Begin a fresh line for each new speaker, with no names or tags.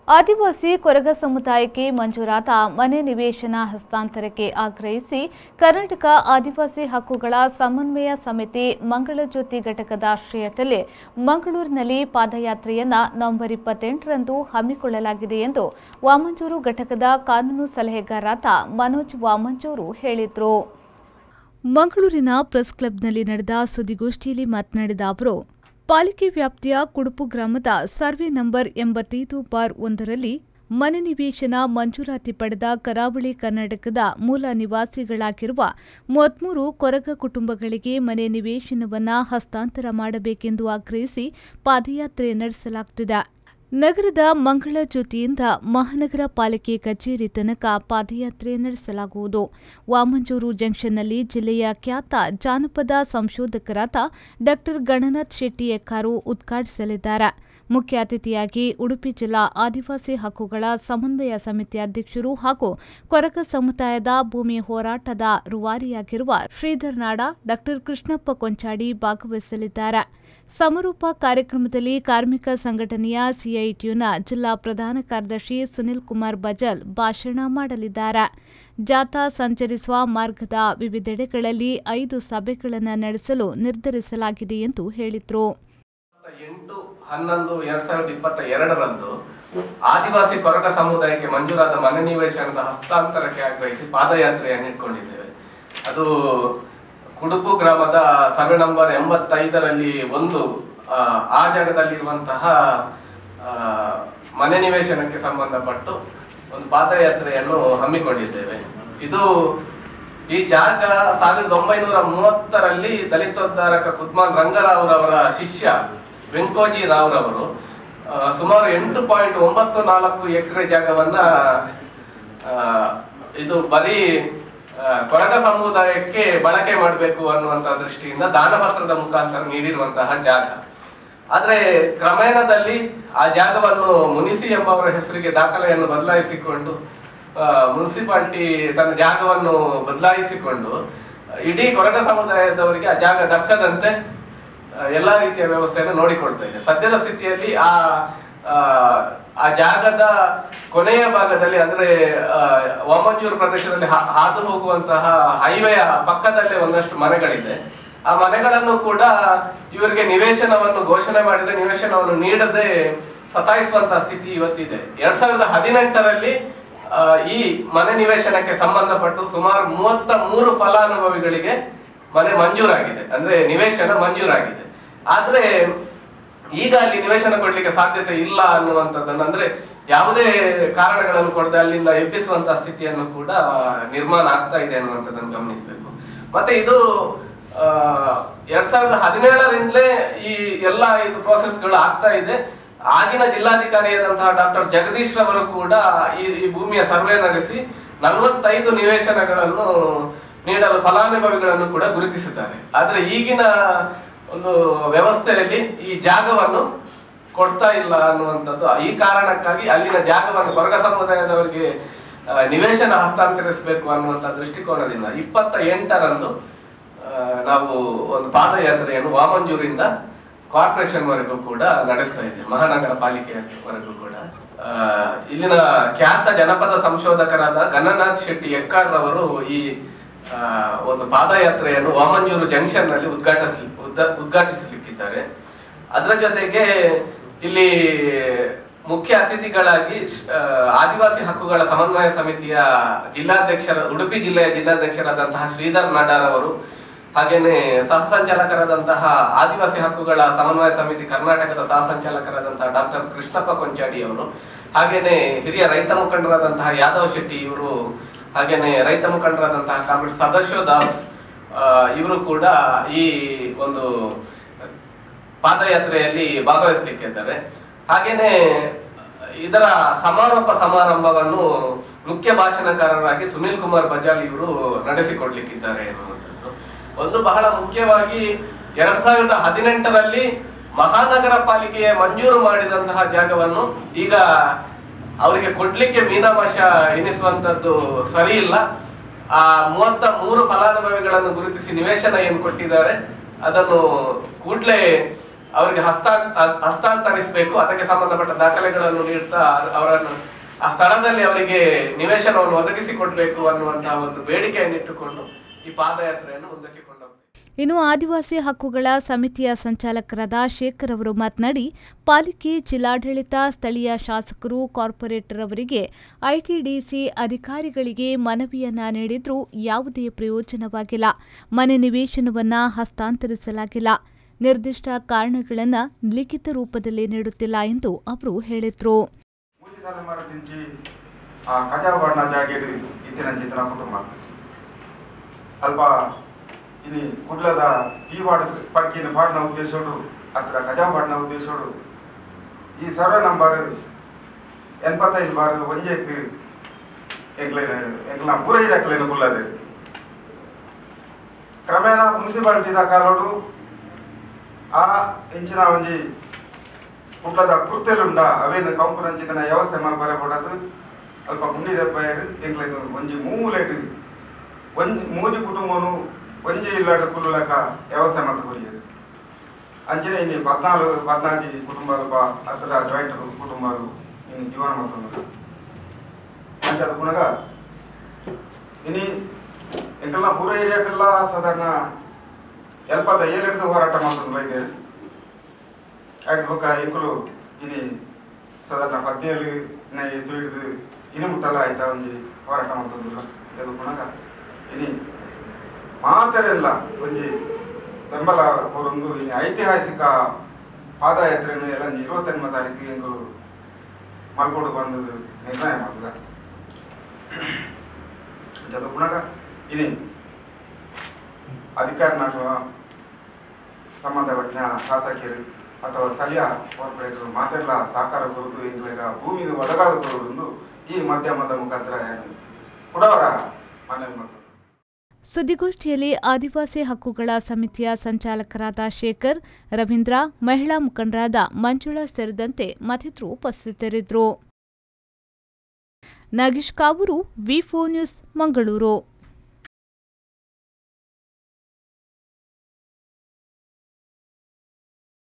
ಆದಿವಾಸಿ ಕೊರಗ ಸಮುದಾಯಕ್ಕೆ ಮಂಜೂರಾದ ಮನೆ ನಿವೇಶನ ಹಸ್ತಾಂತರಕ್ಕೆ ಆಗ್ರಹಿಸಿ ಕರ್ನಾಟಕ ಆದಿವಾಸಿ ಹಕ್ಕುಗಳ ಸಮನ್ವಯ ಸಮಿತಿ ಮಂಗಳಜ್ಯೋತಿ ಘಟಕದ ಆಶ್ರಯದಲ್ಲಿ ಮಂಗಳೂರಿನಲ್ಲಿ ಪಾದಯಾತ್ರೆಯನ್ನ ನವೆಂಬರ್ ಇಪ್ಪತ್ತೆಂಟರಂದು ಹಮ್ಮಿಕೊಳ್ಳಲಾಗಿದೆ ಎಂದು ವಾಮಂಜೂರು ಘಟಕದ ಕಾನೂನು ಸಲಹೆಗಾರರಾದ ಮನೋಜ್ ವಾಮಂಜೂರು ಹೇಳಿದರು ಮಂಗಳೂರಿನ ಪ್ರೆಸ್ ಕ್ಲಬ್ನಲ್ಲಿ ನಡೆದ ಸುದ್ದಿಗೋಷ್ಠಿಯಲ್ಲಿ ಮಾತನಾಡಿದ ಅವರು ಪಾಲಿಕೆ ವ್ಯಾಪ್ತಿಯ ಕುಡುಪು ಗ್ರಾಮದ ಸರ್ವೆ ನಂಬರ್ ಎಂಬತ್ತೈದು ಬಾರ್ ಒಂದರಲ್ಲಿ ಮನೆ ನಿವೇಶನ ಮಂಜೂರಾತಿ ಪಡೆದ ಕರಾವಳಿ ಕರ್ನಾಟಕದ ಮೂಲ ನಿವಾಸಿಗಳಾಗಿರುವ ಮೂವತ್ಮೂರು ಕೊರಗ ಕುಟುಂಬಗಳಿಗೆ ಮನೆ ನಿವೇಶನವನ್ನ ಹಸ್ತಾಂತರ ಮಾಡಬೇಕೆಂದು ಆಗ್ರಹಿಸಿ ಪಾದಯಾತ್ರೆ ನಡೆಸಲಾಗುತ್ತಿದೆ ನಗರದ ಮಂಗಳ ಜ್ಯೋತಿಯಿಂದ ಮಹಾನಗರ ಪಾಲಿಕೆ ಕಚೇರಿ ತನಕ ಪಾದಯಾತ್ರೆ ನಡೆಸಲಾಗುವುದು ವಾಮಂಜೂರು ಜಂಕ್ಷನ್ನಲ್ಲಿ ಜಿಲ್ಲೆಯ ಖ್ಯಾತ ಜಾನಪದ ಸಂಶೋಧಕರಾದ ಡಾ ಗಣನಾಥ್ ಶೆಟ್ಟಿ ಎಕ್ಕಾರು ಉದ್ಘಾಟಿಸಲಿದ್ದಾರೆ ಮುಖ್ಯ ಅತಿಥಿಯಾಗಿ ಉಡುಪಿ ಜಿಲ್ಲಾ ಆದಿವಾಸಿ ಹಕ್ಕುಗಳ ಸಮನ್ವಯ ಸಮಿತಿ ಅಧ್ಯಕ್ಷರು ಹಾಗೂ ಕೊರಗ ಸಮುದಾಯದ ಭೂಮಿ ಹೋರಾಟದ ರೂವಾರಿಯಾಗಿರುವ ಶ್ರೀಧರ್ ನಾಡ ಡಾ ಕೃಷ್ಣಪ್ಪ ಕೊಂಚಾಡಿ ಭಾಗವಹಿಸಲಿದ್ದಾರೆ ಸಮರೂಪ ಕಾರ್ಯಕ್ರಮದಲ್ಲಿ ಕಾರ್ಮಿಕ ಸಂಘಟನೆಯ ಸಿಐಟಿಯುನ ಜಿಲ್ಲಾ ಪ್ರಧಾನ ಕಾರ್ಯದರ್ಶಿ ಸುನಿಲ್ ಕುಮಾರ್ ಬಜಲ್ ಭಾಷಣ ಮಾಡಲಿದ್ದಾರೆ ಜಾಥಾ ಸಂಚರಿಸುವ ಮಾರ್ಗದ ವಿವಿಧೆಡೆಗಳಲ್ಲಿ ಐದು ಸಭೆಗಳನ್ನು ನಡೆಸಲು ನಿರ್ಧರಿಸಲಾಗಿದೆ ಎಂದು ಹೇಳಿದರು
ಎಂಟು ಹನ್ನೊಂದು ಎರಡ್ ಸಾವಿರದ ಇಪ್ಪತ್ತ ಎರಡರಂದು ಆದಿವಾಸಿ ಕೊರಗ ಸಮುದಾಯಕ್ಕೆ ಮಂಜೂರಾದ ಮನೆ ನಿವೇಶನದ ಹಸ್ತಾಂತರಕ್ಕೆ ಆಗ್ರಹಿಸಿ ಪಾದಯಾತ್ರೆಯನ್ನು ಇಟ್ಕೊಂಡಿದ್ದೇವೆ ಅದು ಕುಡುಪು ಗ್ರಾಮದ ಸರ್ವೆ ನಂಬರ್ ಎಂಬತ್ತೈದರಲ್ಲಿ ಒಂದು ಆ, ಆ ಜಾಗದಲ್ಲಿರುವಂತಹ ಆ, ಮನೆ ನಿವೇಶನಕ್ಕೆ ಸಂಬಂಧಪಟ್ಟು ಒಂದು ಪಾದಯಾತ್ರೆಯನ್ನು ಹಮ್ಮಿಕೊಂಡಿದ್ದೇವೆ ಇದು ಈ ಜಾಗ ಸಾವಿರದ ಒಂಬೈನೂರ ಮೂವತ್ತರಲ್ಲಿ ದಲಿತೋದ್ಧಾರಕ ಕುದ್ಮಾನ್ ರಂಗರಾವ್ರವರ ಶಿಷ್ಯ ವೆಂಕೋಜಿ ರಾವ್ರವರು ಆ, ಸುಮಾರು ಎಂಟು ಪಾಯಿಂಟ್ ಒಂಬತ್ತು ನಾಲ್ಕು ಎಕರೆ ಜಾಗವನ್ನ ಆ, ಇದು ಬರೀ ಆ, ಕೊರಗ ಸಮುದಾಯಕ್ಕೆ ಬಳಕೆ ಮಾಡಬೇಕು ಅನ್ನುವಂತ ದೃಷ್ಟಿಯಿಂದ ದಾನಪತ್ರದ ಮುಖಾಂತರ ನೀಡಿರುವಂತಹ ಜಾಗ ಆದ್ರೆ ಕ್ರಮೇಣದಲ್ಲಿ ಆ ಜಾಗವನ್ನು ಮುನಿಸಿ ಎಂಬವರ ಹೆಸರಿಗೆ ದಾಖಲೆಯನ್ನು ಬದಲಾಯಿಸಿಕೊಂಡು ಮುನ್ಸಿಪಾಲಿಟಿ ತನ್ನ ಜಾಗವನ್ನು ಬದಲಾಯಿಸಿಕೊಂಡು ಇಡೀ ಕೊರಗ ಸಮುದಾಯದವರಿಗೆ ಆ ಜಾಗ ದಕ್ಕದಂತೆ ಆ, ಎಲ್ಲಾ ರೀತಿಯ ವ್ಯವಸ್ಥೆಯನ್ನು ನೋಡಿಕೊಳ್ತಾ ಇದೆ ಸದ್ಯದ ಸ್ಥಿತಿಯಲ್ಲಿ ಆ ಆ, ಆ ಜಾಗದ ಕೊನೆಯ ಭಾಗದಲ್ಲಿ ಅಂದ್ರೆ ಆ, ವಾಮಂಜೂರು ಪ್ರದೇಶದಲ್ಲಿ ಹಾ- ಹಾದು ಹೋಗುವಂತಹ ಹೈವೇಯ ಪಕ್ಕದಲ್ಲೇ ಒಂದಷ್ಟು ಮನೆಗಳಿದೆ ಆ ಮನೆಗಳನ್ನು ಕೂಡ ಇವರಿಗೆ ನಿವೇಶನವನ್ನು ಘೋಷಣೆ ಮಾಡಿದ ನಿವೇಶನವನ್ನು ನೀಡದೆ ಸತಾಯಿಸುವಂತಹ ಸ್ಥಿತಿ ಇವತ್ತಿದೆ ಎರಡ್ ಸಾವಿರದ ಹದಿನೆಂಟರಲ್ಲಿ ಆ, ಈ ಮನೆ ನಿವೇಶನಕ್ಕೆ ಸಂಬಂಧಪಟ್ಟು ಸುಮಾರು ಮೂವತ್ತ ಮೂರು ಫಲಾನುಭವಿಗಳಿಗೆ ಮನೆ ಮಂಜೂರಾಗಿದೆ ಅಂದ್ರೆ ನಿವೇಶನ ಮಂಜೂರಾಗಿದೆ ಆದ್ರೆ ಈಗ ಅಲ್ಲಿ ನಿವೇಶನ ಕೊಡ್ಲಿಕ್ಕೆ ಸಾಧ್ಯತೆ ಇಲ್ಲ ಅನ್ನುವಂಥದ್ದನ್ನು ಅಂದ್ರೆ ಯಾವುದೇ ಕಾರಣಗಳನ್ನು ಕೊಡದೆ ಅಲ್ಲಿಂದ ಎಬ್ಬಿಸುವಂತಹ ಸ್ಥಿತಿಯನ್ನು ಕೂಡ ನಿರ್ಮಾಣ ಆಗ್ತಾ ಇದೆ ಅನ್ನುವಂಥದ್ದನ್ನು ಗಮನಿಸಬೇಕು ಮತ್ತೆ ಇದು ಆ, ಎರಡ್ ಸಾವಿರದ ಹದಿನೇಳರಿಂದಲೇ ಈ ಎಲ್ಲ ಇದು ಪ್ರೋಸೆಸ್ಗಳು ಆಗ್ತಾ ಇದೆ ಆಗಿನ ಜಿಲ್ಲಾಧಿಕಾರಿಯಾದಂತಹ ಡಾಕ್ಟರ್ ಜಗದೀಶ್ ರವರು ಕೂಡ ಈ ಈ ಭೂಮಿಯ ಸರ್ವೆ ನಡೆಸಿ ನಲವತ್ತೈದು ನಿವೇಶನಗಳನ್ನು ನೀಡಲು ಫಲಾನುಭವಿಗಳನ್ನು ಕೂಡ ಗುರುತಿಸಿದ್ದಾರೆ ಆದ್ರೆ ಈಗಿನ ಒಂದು ವ್ಯವಸ್ಥೆಯಲ್ಲಿ ಈ ಜಾಗವನ್ನು ಕೊಡ್ತಾ ಇಲ್ಲ ಅನ್ನುವಂಥದ್ದು ಈ ಕಾರಣಕ್ಕಾಗಿ ಅಲ್ಲಿನ ಜಾಗವನ್ನು ಕೊರಗ ಸಮುದಾಯದವರಿಗೆ ಆ, ನಿವೇಶನ ಹಸ್ತಾಂತರಿಸಬೇಕು ಅನ್ನುವಂಥ ದೃಷ್ಟಿಕೋನದಿಂದ ಇಪ್ಪತ್ತ ಎಂಟರಂದು ಆ, ನಾವು ಒಂದು ಪಾದಯಾತ್ರೆಯನ್ನು ವಾಮಂಜೂರಿಂದ ಕಾರ್ಪೊರೇಷನ್ ವರೆಗೂ ಕೂಡ ನಡೆಸ್ತಾ ಇದ್ದೇವೆ ಮಹಾನಗರ ಪಾಲಿಕೆಯವರೆಗೂ ಕೂಡ ಆ, ಇಲ್ಲಿನ ಖ್ಯಾತ ಜನಪದ ಸಂಶೋಧಕರಾದ ಗಣನಾಥ್ ಶೆಟ್ಟಿ ಎಕ್ಕಾರ್ ರವರು ಈ ಆ, ಒಂದು ಪಾದಯಾತ್ರೆಯನ್ನು ವಾಮಂಜೂರು ಜಂಕ್ಷನ್ ನಲ್ಲಿ ಉದ್ಘಾಟಿಸಲಿ ಉದ್ದ- ಉದ್ಘಾಟಿಸಲಿಕ್ಕಿದ್ದಾರೆ ಅದರ ಜೊತೆಗೆ ಇಲ್ಲಿ ಮುಖ್ಯ ಅತಿಥಿಗಳಾಗಿ ಆ, ಆದಿವಾಸಿ ಹಕ್ಕುಗಳ ಸಮನ್ವಯ ಸಮಿತಿಯ ಜಿಲ್ಲಾಧ್ಯಕ್ಷರ ಉಡುಪಿ ಜಿಲ್ಲೆಯ ಜಿಲ್ಲಾಧ್ಯಕ್ಷರಾದಂತಹ ಶ್ರೀಧರ್ ನಡಾರ್ ಅವರು ಹಾಗೇನೆ ಸಹ ಸಂಚಾಲಕರಾದಂತಹ ಆದಿವಾಸಿ ಹಕ್ಕುಗಳ ಸಮನ್ವಯ ಸಮಿತಿ ಕರ್ನಾಟಕದ ಸಹ ಸಂಚಾಲಕರಾದಂತಹ ಡಾಕ್ಟರ್ ಕೃಷ್ಣಪ್ಪ ಕೊಂಚಾಡಿ ಅವರು ಹಾಗೇನೆ ಹಿರಿಯ ರೈತ ಮುಖಂಡರಾದಂತಹ ಯಾದವ್ ಶೆಟ್ಟಿ ಇವರು ಹಾಗೇನೆ ರೈತ ಮುಖಂಡರಾದಂತಹ ಕಾಮ್ರೇಡ್ ಸದಾಶಿವ ದಾಸ್ ಆ, ಇವರು ಕೂಡ ಈ ಒಂದು ಪಾದಯಾತ್ರೆಯಲ್ಲಿ ಭಾಗವಹಿಸಲಿಕ್ಕಿದ್ದಾರೆ ಹಾಗೇನೆ ಇದರ ಸಮಾರೋಪ ಸಮಾರಂಭವನ್ನು ಮುಖ್ಯ ಭಾಷಣಕಾರರಾಗಿ ಸುನಿಲ್ ಕುಮಾರ್ ಬಜಾಲ್ ಇವರು ನಡೆಸಿಕೊಡ್ಲಿಕ್ಕಿದ್ದಾರೆ ಎನ್ನುವಂಥದ್ದು ಒಂದು ಬಹಳ ಮುಖ್ಯವಾಗಿ ಎರಡ್ ಸಾವಿರದ ಹದಿನೆಂಟರಲ್ಲಿ ಮಹಾನಗರ ಪಾಲಿಕೆಯ ಮಂಜೂರು ಮಾಡಿದಂತಹ ಜಾಗವನ್ನು ಈಗ ಅವರಿಗೆ ಕೊಡ್ಲಿಕ್ಕೆ ಮೀನಾಮಾಶ ಎನಿಸುವಂತದ್ದು ಸರಿ ಇಲ್ಲ ಆ ಮೂವತ್ತ ಮೂರು ಫಲಾನುಭವಿಗಳನ್ನು ಗುರುತಿಸಿ ನಿವೇಶನ ಏನು ಕೊಟ್ಟಿದ್ದಾರೆ ಅದನ್ನು ಕೂಡಲೇ ಅವರಿಗೆ ಹಸ್ತಾ ಹಸ್ತಾಂತರಿಸಬೇಕು ಅದಕ್ಕೆ ಸಂಬಂಧಪಟ್ಟ ದಾಖಲೆಗಳನ್ನು ನೀಡ್ತಾ ಅವರನ್ನು ಆ ಸ್ಥಳದಲ್ಲಿ ಅವರಿಗೆ ನಿವೇಶನವನ್ನು ಒದಗಿಸಿಕೊಡ್ಬೇಕು ಅನ್ನುವಂತಹ ಒಂದು ಬೇಡಿಕೆಯನ್ನಿಟ್ಟುಕೊಂಡು ಈ ಪಾದಯಾತ್ರೆಯನ್ನು ಮುಂದಕ್ಕೆ ಕೊಂಡೋಗ್ತೇವೆ
ಇನ್ನು ಆದಿವಾಸಿ ಹಕ್ಕುಗಳ ಸಮಿತಿಯ ಸಂಚಾಲಕರಾದ ಶೇಖರ್ ಅವರು ಮಾತನಾಡಿ ಪಾಲಿಕೆ ಜಿಲ್ಲಾಡಳಿತ ಸ್ಥಳೀಯ ಶಾಸಕರು ಕಾರ್ಪೊರೇಟರ್ ಅವರಿಗೆ ಐಟಿಡಿಸಿ ಅಧಿಕಾರಿಗಳಿಗೆ ಮನವಿಯನ್ನ ನೀಡಿದ್ರೂ ಯಾವುದೇ ಪ್ರಯೋಜನವಾಗಿಲ್ಲ ಮನೆ ನಿವೇಶನವನ್ನ ಹಸ್ತಾಂತರಿಸಲಾಗಿಲ್ಲ ನಿರ್ದಿಷ್ಟ ಕಾರಣಗಳನ್ನು ಲಿಖಿತ ರೂಪದಲ್ಲಿ ನೀಡುತ್ತಿಲ್ಲ ಎಂದು ಅವರು ಹೇಳಿದರು
ಮೂಜಿ ತಲೆಮಾರು నుంచి ಆ ಕಜಾಬಣ್ಣ ಜಾಗೆಡು ಇತ್ತಿನ ಚಿತ್ರ ಕುಟುಂಬ ಅಲ್ಪ ಇನಿ ಕುಡ್ಲದ ಈ ವಾರ್ಡ್ ಪಡ್ಕಿನ ಪಾಡ್ನ ಉದ್ದೇಶೋಡು ಹತ್ರ ಕಜಾಬಣ್ಣ ಉದ್ದೇಶೋಡು ಈ ಸರ್ವೆ ನಂಬರ್ ಎನ್ಪತ್ತೈದು ಬಾರ್ ಒಂಜೇಕ್ ಎಂಗ್ಲೇನ ಎಂಗ್ಲ ಪೂರೈದ ಎಂಗ್ಲೇನ ಕುಲ್ಲದೆ ಕ್ರಮೇಣ ಮುನ್ಸಿಪಾಲಿಟಿದ ಕಾಲೋಡು ಆ ಇಂಚಿನ ಒಂಜಿ ಕುಡ್ಲದ ಕುರ್ತೆಲುಂಡ ಅವೇನು ಕಂಪನಂಚಿತನ ವ್ಯವಸ್ಥೆ ಮಲ್ಪರೆ ಕೊಡದು ಅಲ್ಪ ಕುಂಡಿದ ಪೈರು ಎಂಗ್ಲೇನು ಒಂಜಿ ಮೂಲೆಡ್ ಒಂಜಿ ಮೂಜಿ ಕುಟುಂಬನು ಒಂಜಿ ಇಲ್ಲಡು ಕುಲ್ಲಕ ವ್ಯವಸ್ಥೆ ಮಲ್ತು ಕೊರಿಯರು ಅಂಚನೆ ಇನ್ನು ಪದ್ನಾಲ್ಕು ಪದ್ನಾಲ್ಕು ಕುಟುಂಬಾలు ಬಾ ಹತ್ತಿರ ಜಾಯಿಂಟ್ ಕುಟುಂಬಾలు ಇನ್ನು ಜೀವನ ಮಾಡ್తున్నారు ಅಂಚೆ ಅದು ಪುನಗ ಇನಿ ಎಂಕಲ್ನ ಪೂರ ಏರಿಯಾಕ್ಕೆಲ್ಲ ಸಾಧಾರಣ ಎಲ್ಪದ ಏಳೆಡ್ದು ಹೋರಾಟ ಮಾಡ್ತದೆ ಬೈದೇರು ಆಯ್ತು ಬೊಕ್ಕ ಎಂಕುಲು ಇನಿ ಸಾಧಾರಣ ಪದ್ನೇಳು ಇನ್ನ ಇಸು ಹಿಡಿದು ಇನ್ನು ಮುಟ್ಟಲ್ಲ ಆಯ್ತಾ ಒಂಜಿ ಹೋರಾಟ ಮಾಡ್ತದಿಲ್ಲ ಅದು ಪುನಗ ಇನಿ ಮಾತೆರೆಲ್ಲ ಒಂಜಿ ಬೆಂಬಲ ಕೊರೊಂದು ಇನಿ ಐತಿಹಾಸಿಕ ಪಾದಯಾತ್ರೆಯನ್ನು ಎಲ್ಲ ಇರುವತ್ತೆನ್ಮ ತಾರೀಕು ಎಂಕುಲು ಮಲ್ಕೋಡು ಬಂದದು ನಿರ್ಣಯ ಮಾಡ್ತದ ಅದು ಪುನಗ ಇನಿ ಅಧಿಕಾರ ನಾಟುವ ಸಂಬಂಧಪಟ್ಟ ಶಾಸಕಿಯರು ಅಥವಾ ಸ್ಥಳೀಯ ಕಾರ್ಪೊರೇಟರ್ ಮಾತೆಲ್ಲ ಸಾಕಾರ ಕೊರದು ಇಂಗ್ಲೆಗ ಭೂಮಿನ ಒದಗಾದ ಕೊರದು ಈ ಮಾಧ್ಯಮದ ಮುಖಾಂತರ ಏನು ಕೊಡವರ ಮನವಿ ಮಾಡ್ತಾರೆ
ಸುದ್ದಿಗೋಷ್ಠಿಯಲ್ಲಿ ಆದಿವಾಸಿ ಹಕ್ಕುಗಳ ಸಮಿತಿಯ ಸಂಚಾಲಕರಾದ ಶೇಖರ್ ರವೀಂದ್ರ ಮಹಿಳಾ ಮುಖಂಡರಾದ ಮಂಜುಳಾ ಸೇರಿದಂತೆ ಮತ್ತಿತರರು ಉಪಸ್ಥಿತರಿದ್ದರು ನಾಗೇಶ್ ಕಾವೂರು ವಿ ನ್ಯೂಸ್ ಮಂಗಳೂರು